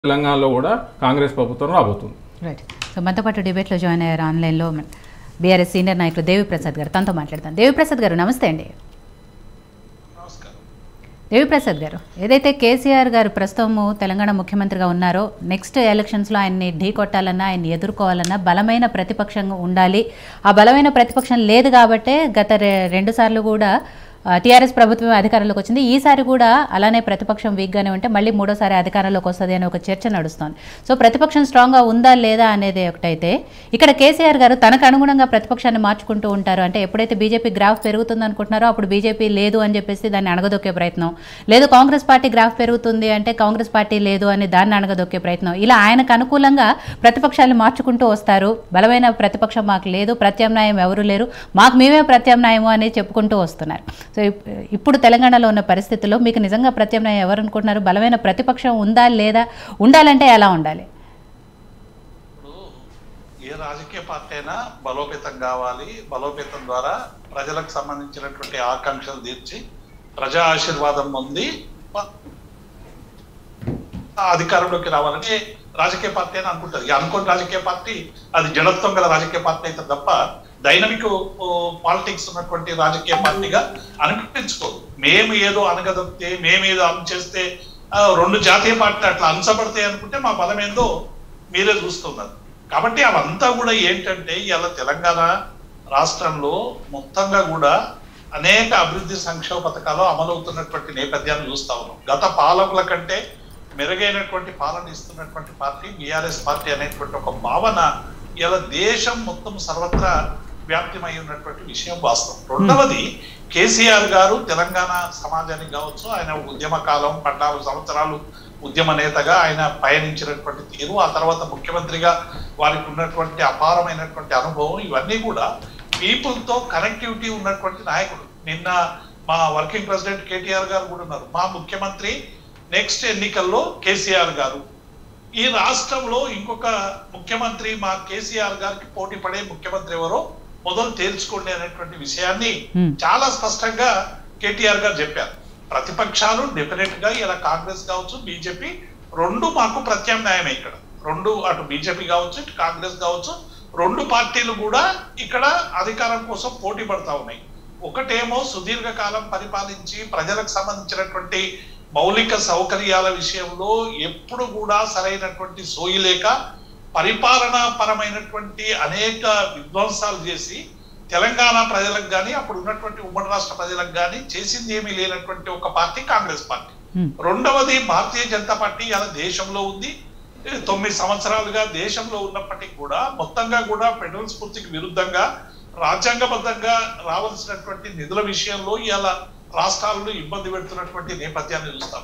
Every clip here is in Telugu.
తెలంగాణలో కూడా కాంగ్రెస్ ప్రభుత్వం రాబోతుంది రైట్ సో మనతో పాటు డిబేట్లో జాయిన్ అయ్యారు ఆన్లైన్లో బీఆర్ఎస్ సీనియర్ నాయకులు దేవిప్రసాద్ గారు తనతో మాట్లాడతాను దేవిప్రసాద్ గారు నమస్తే అండి దేవిప్రసాద్ గారు ఏదైతే కేసీఆర్ గారు ప్రస్తుతము తెలంగాణ ముఖ్యమంత్రిగా ఉన్నారో నెక్స్ట్ ఎలక్షన్స్లో ఆయన్ని ఢీ కొట్టాలన్నా ఆయన్ని ఎదుర్కోవాలన్నా బలమైన ప్రతిపక్షంగా ఉండాలి ఆ బలమైన ప్రతిపక్షం లేదు కాబట్టే గత రె- రెండు సార్లు కూడా టీఆర్ఎస్ ప్రభుత్వం అధికారంలోకి వచ్చింది ఈసారి కూడా అలానే ప్రతిపక్షం వీక్గానే ఉంటే మళ్ళీ మూడోసారి అధికారంలోకి వస్తుంది అనే ఒక చర్చ నడుస్తోంది సో ప్రతిపక్షం స్ట్రాంగ్గా ఉందా లేదా అనేది ఒకటైతే ఇక్కడ కేసీఆర్ గారు తనకు అనుగుణంగా ప్రతిపక్షాన్ని మార్చుకుంటూ ఉంటారు అంటే ఎప్పుడైతే బీజేపీ గ్రాఫ్ పెరుగుతుంది అనుకుంటున్నారో అప్పుడు బీజేపీ లేదు అని చెప్పేసి దాన్ని అణగదొక్కే ప్రయత్నం లేదు కాంగ్రెస్ పార్టీ గ్రాఫ్ పెరుగుతుంది అంటే కాంగ్రెస్ పార్టీ లేదు అని దాన్ని అణగదొక్కే ప్రయత్నం ఇలా ఆయనకు అనుకూలంగా ప్రతిపక్షాన్ని మార్చుకుంటూ వస్తారు బలమైన ప్రతిపక్షం మాకు లేదు ప్రత్యామ్నాయం ఎవరు లేరు మాకు మేమే ప్రత్యామ్నాయము అని చెప్పుకుంటూ వస్తున్నారు సో ఇప్- ఇప్పుడు తెలంగాణలో ఉన్న పరిస్థితుల్లో మీకు నిజంగా ప్రత్యామ్నాయం ఎవరు అనుకుంటున్నారు బలమైన ప్రతిపక్షం ఉందా లేదా ఉండాలంటే ఎలా ఉండాలి ఇప్పుడు ఏ రాజకీయ పార్టీ అయినా బలోపేతం కావాలి బలోపేతం ద్వారా ప్రజలకు సంబంధించినటువంటి ఆకాంక్షలు తీర్చి ప్రజా ఆశీర్వాదం పొంది ప- ఆ అధికారంలోకి రావాలని రాజకీయ పార్టీ అని అనుకుంటుంది ఇక అనుకోని రాజకీయ పార్టీ అది జడత్వం గల రాజకీయ పార్టీ అయితే తప్ప డైనమిక్ పాలిటిక్స్ ఉన్నటువంటి రాజకీయ పార్టీగా అనిపించుకోదు మేము ఏదో అనగదొక్కితే మేము ఏదో అమలు చేస్తే ఆ, రెండు జాతీయ పార్టీలు అట్లా అంచబడతాయి అనుకుంటే మా బలం ఏందో మీరే చూస్తున్నారు కాబట్టి అవంతా కూడా ఏంటంటే ఇవాళ తెలంగాణ రాష్ట్రంలో మొత్తంగా కూడా అనేక అభివృద్ధి సంక్షేమ పథకాలు అమలవుతున్నటువంటి నేపథ్యాన్ని చూస్తా ఉన్నాం గత పాలకుల కంటే మెరుగైనటువంటి పాలన ఇస్తున్నటువంటి పార్టీ బీఆర్ఎస్ పార్టీ అనేటువంటి ఒక భావన ఇలా దేశం మొత్తం సర్వత్రా వ్యాప్తిమై ఉన్నటువంటి విషయం వాస్తవం రెండవది కేసీఆర్ గారు తెలంగాణ సమాజానికి కావచ్చు ఆయన ఉద్యమ కాలం పద్నాలుగు సంవత్సరాలు ఉద్యమ నేతగా ఆయన పయనించినటువంటి తీరు ఆ తర్వాత ముఖ్యమంత్రిగా వారికి ఉన్నటువంటి అపారమైనటువంటి అనుభవం ఇవన్నీ కూడా పీపుల్ తో కనెక్టివిటీ ఉన్నటువంటి నాయకుడు నిన్న మా వర్కింగ్ ప్రెసిడెంట్ కేటీఆర్ గారు కూడా ఉన్నారు మా ముఖ్యమంత్రి నెక్స్ట్ ఎన్నికల్లో కేసీఆర్ గారు ఈ రాష్ట్రంలో ఇంకొక ముఖ్యమంత్రి మా కేసీఆర్ గారికి పోటీ పడే ముఖ్యమంత్రి ఎవరో మొదలు తేల్చుకోండి అనేటువంటి విషయాన్ని Hmm. చాలా స్పష్టంగా కేటీఆర్ గారు చెప్పారు ప్రతిపక్షాలు డెఫినెట్ గా ఇలా కాంగ్రెస్ కావచ్చు బీజేపీ రెండు మాకు ప్రత్యామ్నాయమే ఇక్కడ రెండు అటు బీజేపీ కావచ్చు ఇటు కాంగ్రెస్ కావచ్చు రెండు పార్టీలు కూడా ఇక్కడ అధికారం కోసం పోటీ పడతా ఉన్నాయి ఒకటేమో సుదీర్ఘకాలం పరిపాలించి ప్రజలకు సంబంధించినటువంటి మౌలిక సౌకర్యాల విషయంలో ఎప్పుడు కూడా సరైనటువంటి సోయి లేక పరిపాలనా పరమైనటువంటి అనేక విధ్వంసాలు చేసి తెలంగాణ ప్రజలకు కానీ అప్పుడు ఉన్నటువంటి ఉమ్మడి రాష్ట్ర ప్రజలకు కానీ చేసింది ఏమీ లేనటువంటి ఒక పార్టీ కాంగ్రెస్ పార్టీ Hmm. రెండవది భారతీయ జనతా పార్టీ ఇలా దేశంలో ఉంది తొమ్మిది సంవత్సరాలుగా దేశంలో ఉన్నప్పటికీ కూడా మొత్తంగా కూడా ఫెడరల్ స్ఫూర్తికి విరుద్ధంగా రాజ్యాంగబద్ధంగా రావాల్సినటువంటి నిధుల విషయంలో ఇలా రాష్ట్రాలను ఇబ్బంది పెడుతున్నటువంటి నేపథ్యాన్ని చూస్తాం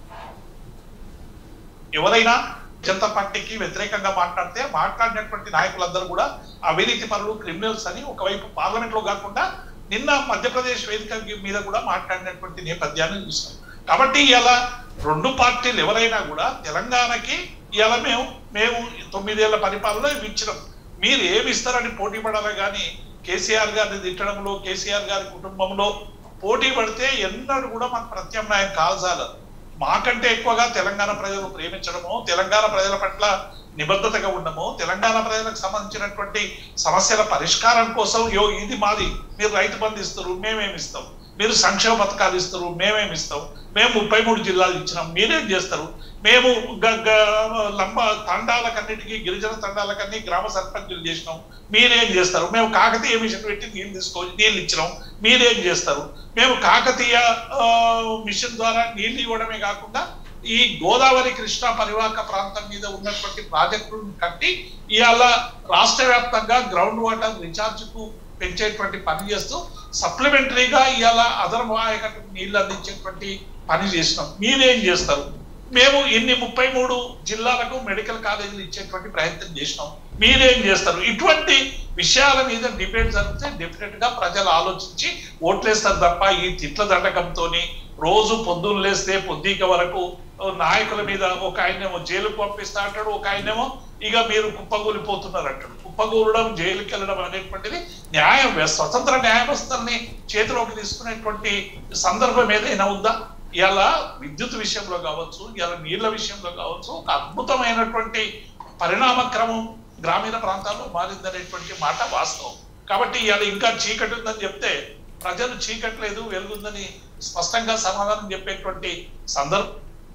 ఎవరైనా జనతా పార్టీకి వ్యతిరేకంగా మాట్లాడితే మాట్లాడినటువంటి నాయకులందరూ కూడా అవినీతి పరులు క్రిమినల్స్ అని ఒకవైపు పార్లమెంట్ లో కాకుండా నిన్న మధ్యప్రదేశ్ వేదిక మీద కూడా మాట్లాడినటువంటి నేపథ్యాన్ని చూస్తాం కాబట్టి ఇలా రెండు పార్టీలు ఎవరైనా కూడా తెలంగాణకి ఇలా మేము మేము తొమ్మిదేళ్ల పరిపాలన ఇవి ఇచ్చినాం మీరు ఏమి ఇస్తారని పోటీ పడాలి కానీ కేసీఆర్ గారిని తిట్టడంలో కేసీఆర్ గారి కుటుంబంలో పోటీ పడితే ఎన్నడూ కూడా మాకు ప్రత్యామ్నాయం కాల్సాలదు మాకంటే ఎక్కువగా తెలంగాణ ప్రజలు ప్రేమించడము తెలంగాణ ప్రజల పట్ల నిబద్ధతగా ఉండము తెలంగాణ ప్రజలకు సంబంధించినటువంటి సమస్యల పరిష్కారం కోసం యో ఇది మాది మీరు రైతు బంధు ఇస్తారు మేమేమి ఇస్తాం మీరు సంక్షేమ పథకాలు ఇస్తారు మేమేమి ఇస్తాం మేము ముప్పై మూడు జిల్లాలు ఇచ్చినాం మీరేం చేస్తారు మేము గ- గ- లంబ తండాలకన్నిటికీ గిరిజన తండాలకన్నీ గ్రామ సర్పంచులు చేసినాం మీరేం చేస్తారు మేము కాకతీయ మిషన్ పెట్టి నీళ్ళు తీసుకో నీళ్ళు ఇచ్చినాం మీరేం చేస్తారు మేము కాకతీయ ఆ, మిషన్ ద్వారా నీళ్లు ఇవ్వడమే కాకుండా ఈ గోదావరి కృష్ణా పరివాహక ప్రాంతం మీద ఉన్నటువంటి ప్రాజెక్టులను కట్టి ఇవాళ రాష్ట్ర వ్యాప్తంగా గ్రౌండ్ వాటర్ రీఛార్జ్ కు పెంచేటువంటి పని చేస్తూ సప్లిమెంటరీగా ఇవాళ అదనవాయకకు నీళ్లు అందించేటువంటి పని చేసినాం మీరేం చేస్తారు మేము ఇన్ని ముప్పై మూడు జిల్లాలకు మెడికల్ కాలేజీలు ఇచ్చేటువంటి ప్రయత్నం చేసినాం మీరేం చేస్తారు ఇటువంటి విషయాల మీద డిబేట్ జరిగితే డెఫినెట్ గా ప్రజలు ఆలోచించి ఓట్లేస్తారు తప్ప ఈ తిట్ల దండకంతోని రోజు పొద్దున్న లేస్తే పొద్దుక వరకు నాయకుల మీద ఒక ఆయనేమో జైలుకు పంపిస్తా అంటాడు ఒక ఆయనేమో ఇక మీరు కుప్పగూలిపోతున్నారు అంటాడు కుప్పగూలడం జైలుకి వెళ్ళడం అనేటువంటిది న్యాయ వ్యవ- స్వతంత్ర న్యాయ వ్యవస్థల్ని చేతిలోకి తీసుకునేటువంటి సందర్భం ఏదైనా ఉందా ఇలా విద్యుత్ విషయంలో కావచ్చు ఇలా నీళ్ల విషయంలో కావచ్చు ఒక అద్భుతమైనటువంటి పరిణామ క్రమం గ్రామీణ ప్రాంతాల్లో మారిందనేటువంటి మాట వాస్తవం కాబట్టి ఇవాళ ఇంకా చీకటి ఉందని చెప్తే ప్రజలు చీకటి లేదు వెలుగుందని స్పష్టంగా సమాధానం చెప్పేటువంటి సందర్భం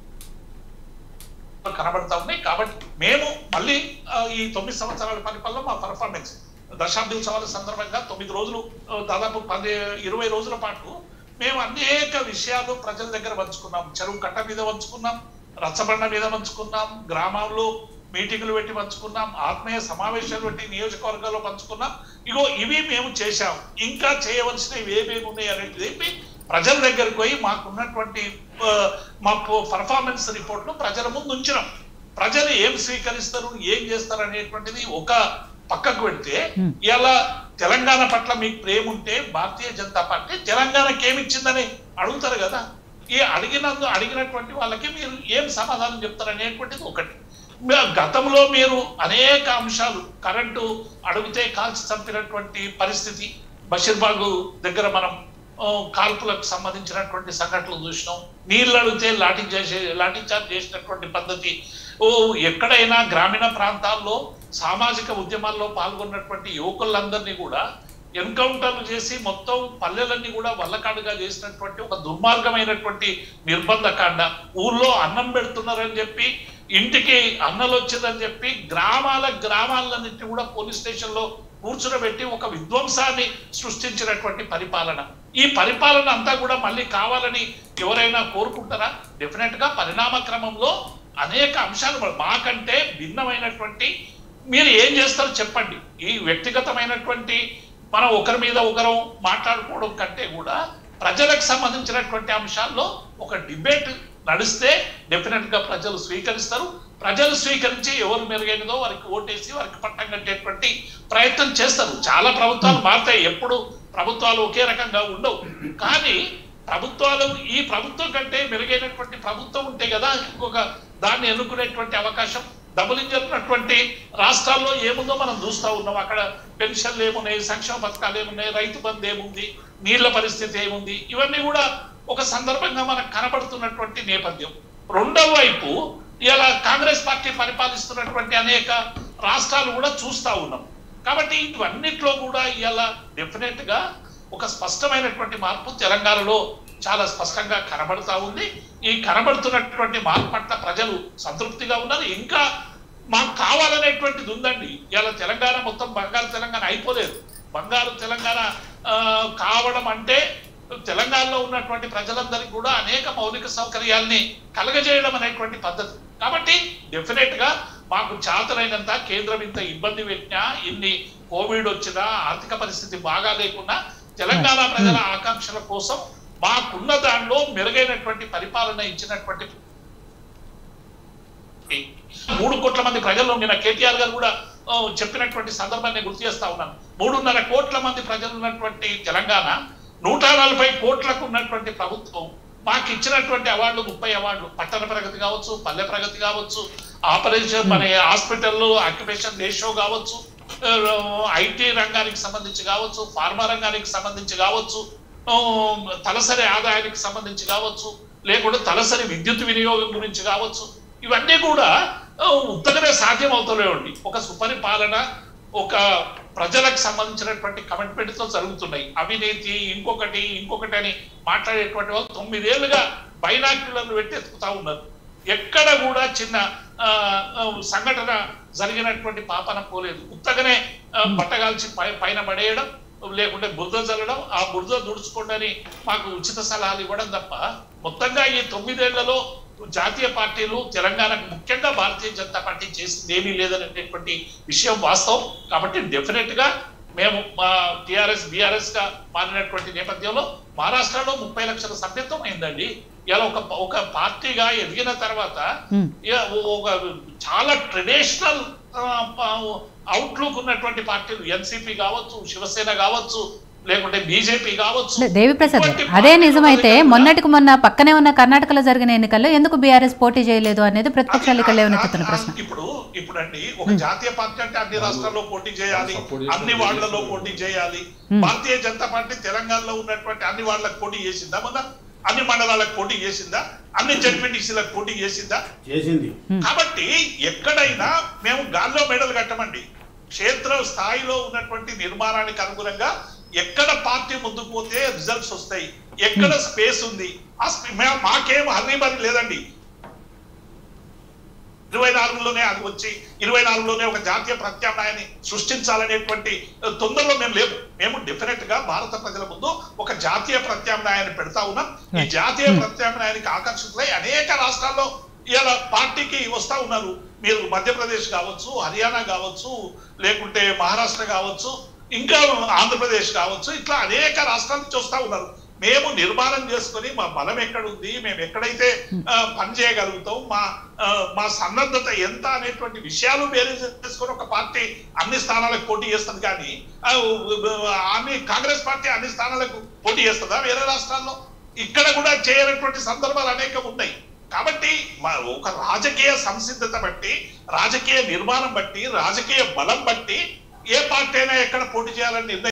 కనబడతా ఉన్నాయి కాబట్టి మేము మళ్ళీ ఆ, ఈ తొమ్మిది సంవత్సరాల పరిపాలన మా పర్ఫార్మెన్స్ దశాబ్ది ఉత్సవాల సందర్భంగా తొమ్మిది రోజులు ఆ, దాదాపు పది ఇరవై రోజుల పాటు మేము అనేక విషయాలు ప్రజల దగ్గర పంచుకున్నాం చెరువు కట్ట మీద పంచుకున్నాం రచ్చబండ మీద పంచుకున్నాం గ్రామాల్లో మీటింగులు పెట్టి పంచుకున్నాం ఆత్మీయ సమావేశాలు పెట్టి నియోజకవర్గాల్లో పంచుకున్నాం ఇగో ఇవి మేము చేశాం ఇంకా చేయవలసినవి ఏమేమి ఉన్నాయి అనేది చెప్పి ప్రజల దగ్గరకు పోయి మాకున్నటువంటి ఆ, మా పర్ఫార్మెన్స్ రిపోర్ట్ ప్రజల ముందు ఉంచినాం ప్రజలు ఏం స్వీకరిస్తారు ఏం చేస్తారు అనేటువంటిది ఒక పక్కకు పెడితే Hmm. ఇలా తెలంగాణ పట్ల మీకు ప్రేమ ఉంటే భారతీయ జనతా పార్టీ తెలంగాణకి ఏమి ఇచ్చిందని అడుగుతారు కదా ఈ అడిగినందు అడిగినటువంటి వాళ్ళకి మీరు ఏం సమాధానం చెప్తారు అనేటువంటిది ఒకటి మే- గతంలో మీరు అనేక అంశాలు కరెంటు అడిగితే కాల్చి చంపినటువంటి పరిస్థితి బషీర్బాగు దగ్గర మనం ఆ, కాల్పులకు సంబంధించినటువంటి సంఘటనలు చూసినాం నీళ్ళు అడిగితే లాఠీ చేసే లాఠీ చార్జ్ చేసినటువంటి పద్ధతి ఓ ఎక్కడైనా గ్రామీణ ప్రాంతాల్లో సామాజిక ఉద్యమాల్లో పాల్గొన్నటువంటి యువకులందరినీ కూడా ఎన్కౌంటర్లు చేసి మొత్తం పల్లెలన్నీ కూడా వల్లకాడుగా చేసినటువంటి ఒక దుర్మార్గమైనటువంటి నిర్బంధ కాండ ఊర్లో అన్నం పెడుతున్నారని చెప్పి ఇంటికి అన్నలు వచ్చిందని చెప్పి గ్రామాల గ్రామాలన్నింటినీ కూడా పోలీస్ స్టేషన్ లో కూర్చునబెట్టి ఒక విధ్వంసాన్ని సృష్టించినటువంటి పరిపాలన ఈ పరిపాలన అంతా కూడా మళ్ళీ కావాలని ఎవరైనా కోరుకుంటారా డెఫినెట్ గా పరిణామ క్రమంలో అనేక అంశాలు మరి మాకంటే భిన్నమైనటువంటి మీరు ఏం చేస్తారో చెప్పండి ఈ వ్యక్తిగతమైనటువంటి మనం ఒకరి మీద ఒకరు మాట్లాడుకోవడం కంటే కూడా ప్రజలకు సంబంధించినటువంటి అంశాల్లో ఒక డిబేట్ నడిస్తే డెఫినెట్ గా ప్రజలు స్వీకరిస్తారు ప్రజలు స్వీకరించి ఎవరు మెరుగైనదో వారికి ఓటేసి వారికి పట్టం కట్టేటువంటి ప్రయత్నం చేస్తారు చాలా ప్రభుత్వాలు మారుతాయి ఎప్పుడు ప్రభుత్వాలు ఒకే రకంగా ఉండవు కానీ ప్రభుత్వాలు ఈ ప్రభుత్వం కంటే మెరుగైనటువంటి ప్రభుత్వం ఉంటే కదా ఇంకొక దాన్ని ఎన్నుకునేటువంటి అవకాశం డబుల్ ఇంజన్ ఉన్నటువంటి రాష్ట్రాల్లో ఏముందో మనం చూస్తా ఉన్నాం అక్కడ పెన్షన్లు ఏమున్నాయి సంక్షేమ పథకాలు ఏమున్నాయి రైతు బంధు ఏముంది నీళ్ల పరిస్థితి ఏముంది ఇవన్నీ కూడా ఒక సందర్భంగా మనకు కనబడుతున్నటువంటి నేపథ్యం రెండవ వైపు ఇలా కాంగ్రెస్ పార్టీ పరిపాలిస్తున్నటువంటి అనేక రాష్ట్రాలు కూడా చూస్తా ఉన్నాం కాబట్టి ఇవన్నిట్లో కూడా ఇలా డెఫినెట్ గా ఒక స్పష్టమైనటువంటి మార్పు తెలంగాణలో చాలా స్పష్టంగా కనబడుతా ఉంది ఈ కనబడుతున్నటువంటి మార్పు పట్ల ప్రజలు సంతృప్తిగా ఉన్నారు ఇంకా మాకు కావాలనేటువంటిది ఉందండి ఇలా తెలంగాణ మొత్తం బంగారు తెలంగాణ అయిపోలేదు బంగారు తెలంగాణ ఆ, కావడం అంటే తెలంగాణలో ఉన్నటువంటి ప్రజలందరికీ కూడా అనేక మౌలిక సౌకర్యాల్ని కలగజేయడం అనేటువంటి పద్ధతి కాబట్టి డెఫినెట్ గా మాకు చాతనైనంత కేంద్రం ఇంత ఇబ్బంది పెట్టినా ఇన్ని కోవిడ్ వచ్చినా ఆర్థిక పరిస్థితి బాగా లేకున్నా తెలంగాణ ప్రజల ఆకాంక్షల కోసం మాకున్న దానిలో మెరుగైనటువంటి పరిపాలన ఇచ్చినటువంటి మూడు కోట్ల మంది ప్రజలు నిన్న కేటీఆర్ గారు కూడా ఆ, చెప్పినటువంటి సందర్భాన్ని గుర్తు చేస్తా ఉన్నాను మూడున్నర కోట్ల మంది ప్రజలు ఉన్నటువంటి తెలంగాణ నూట నలభై కోట్లకు ఉన్నటువంటి ప్రభుత్వం మాకు ఇచ్చినటువంటి అవార్డులు ముప్పై అవార్డులు పట్టణ ప్రగతి కావచ్చు పల్లె ప్రగతి కావచ్చు ఆపరేషన్ మన హాస్పిటల్ ఆక్యుపేషన్ రేషియో కావచ్చు ఐటీ రంగానికి సంబంధించి కావచ్చు ఫార్మా రంగానికి సంబంధించి కావచ్చు ఆ, తలసరి ఆదాయానికి సంబంధించి కావచ్చు లేకుంటే తలసరి విద్యుత్ వినియోగం గురించి కావచ్చు ఇవన్నీ కూడా ఆ, ఉత్తగానే సాధ్యం అవుతూనే ఉండి ఒక సుపరిపాలన ఒక ప్రజలకు సంబంధించినటువంటి కమిట్మెంట్ తో జరుగుతున్నాయి అవినీతి ఇంకొకటి ఇంకొకటి అని మాట్లాడేటువంటి వాళ్ళు తొమ్మిదేళ్లుగా బైనాక్యులర్లు పెట్టి ఎత్తుకుతా ఉన్నారు ఎక్కడ కూడా చిన్న ఆ, ఆ, సంఘటన జరిగినటువంటి పాపన పోలేదు ఉత్తగానే ఆ, బట్టగాల్చి పై- పైన పడేయడం లేకుంటే బురద చల్లడం ఆ బురద దుడుచుకోండి అని మాకు ఉచిత సలహాలు ఇవ్వడం తప్ప మొత్తంగా ఈ తొమ్మిదేళ్లలో జాతీయ పార్టీలు తెలంగాణకు ముఖ్యంగా భారతీయ జనతా పార్టీ చేసింది ఏమీ లేదనేటువంటి విషయం వాస్తవం కాబట్టి డెఫినెట్ గా మేము మా టిఆర్ఎస్ బిఆర్ఎస్ గా మారినటువంటి నేపథ్యంలో మహారాష్ట్రలో ముప్పై లక్షల సభ్యత్వం అయిందండి ఇలా ఒక ఒక పార్టీగా ఎదిగిన తర్వాత Hmm. ఇక ఒక చాలా ట్రెడిషనల్ అవుట్లుక్ ఉన్నటువంటి పార్టీలు ఎన్సిపి కావచ్చు శివసేన కావచ్చు లేకుంటే బీజేపీ కావచ్చు లే, దేవిప్రసాద్ ఇటువంటి అదే పార్టీలు నిజమైతే మొదలుగా మొన్నటికి మొన్న పక్కనే ఉన్న కర్ణాటకలో జరిగిన ఎన్నికల్లో ఎందుకు బీఆర్ఎస్ పోటీ చేయలేదు అనేది ప్రతిపక్షాలు ఇక్కడ లేవనెత్తుతున్న ప్రశ్న ఇప్పుడు ఇప్పుడు అండి ఒక జాతీయ పార్టీ అంటే అన్ని రాష్ట్రాల్లో పోటీ చేయాలి సపోర్ట్ చేసిన అన్ని వార్డులలో చేసిన పోటీ చేయాలి Hmm. భారతీయ జనతా పార్టీ తెలంగాణలో ఉన్నటువంటి అన్ని వాళ్ళకి పోటీ చేసిందా మొన్న అన్ని మండలాలకు పోటీ చేసిందా అన్ని జడ్పీటీసీలకు పోటీ చేసిందా చేసింది కాబట్టి ఎక్కడైనా మేము గాల్లో మెడలు కట్టమండి క్షేత్ర స్థాయిలో ఉన్నటువంటి నిర్మాణానికి అనుగుణంగా ఎక్కడ పార్టీ ముందుకు పోతే రిజల్ట్స్ వస్తాయి ఎక్కడ స్పేస్ ఉంది ఆ స్పే- మే- మాకేం హర్రీబరి లేదండి ఇరవై నాలుగులోనే అది వచ్చి ఇరవై నాలుగులోనే ఒక జాతీయ ప్రత్యామ్నాయాన్ని సృష్టించాలనేటువంటి తొందరలో మేము లేవు మేము డెఫినెట్ గా భారత ప్రజల ముందు ఒక జాతీయ ప్రత్యామ్నాయాన్ని పెడతా ఉన్నాం ఈ జాతీయ ప్రత్యామ్నాయానికి ఆకర్షితులై అనేక రాష్ట్రాల్లో ఇలా పార్టీకి వస్తా ఉన్నారు మీరు మధ్యప్రదేశ్ కావచ్చు హర్యానా కావచ్చు లేకుంటే మహారాష్ట్ర కావచ్చు ఇంకా ఆంధ్రప్రదేశ్ కావచ్చు ఇట్లా అనేక రాష్ట్రాల నుంచి వస్తా ఉన్నారు మేము నిర్మాణం చేసుకొని మా బలం ఎక్కడుంది మేము ఎక్కడైతే ఆ, పని చేయగలుగుతాం మా ఆ, మా సన్నద్ధత ఎంత అనేటువంటి విషయాలు వేరే చేసుకొని ఒక పార్టీ అన్ని స్థానాలకు పోటీ చేస్తుంది కానీ ఆ, అన్ని కాంగ్రెస్ పార్టీ అన్ని స్థానాలకు పోటీ చేస్తుందా వేరే రాష్ట్రాల్లో ఇక్కడ కూడా చేయనటువంటి సందర్భాలు అనేకం ఉన్నాయి కాబట్టి మా ఒక రాజకీయ సంసిద్ధత బట్టి రాజకీయ నిర్మాణం బట్టి రాజకీయ బలం బట్టి ఏ పార్టీ అయినా ఎక్కడ పోటీ చేయాలని నిర్ణయం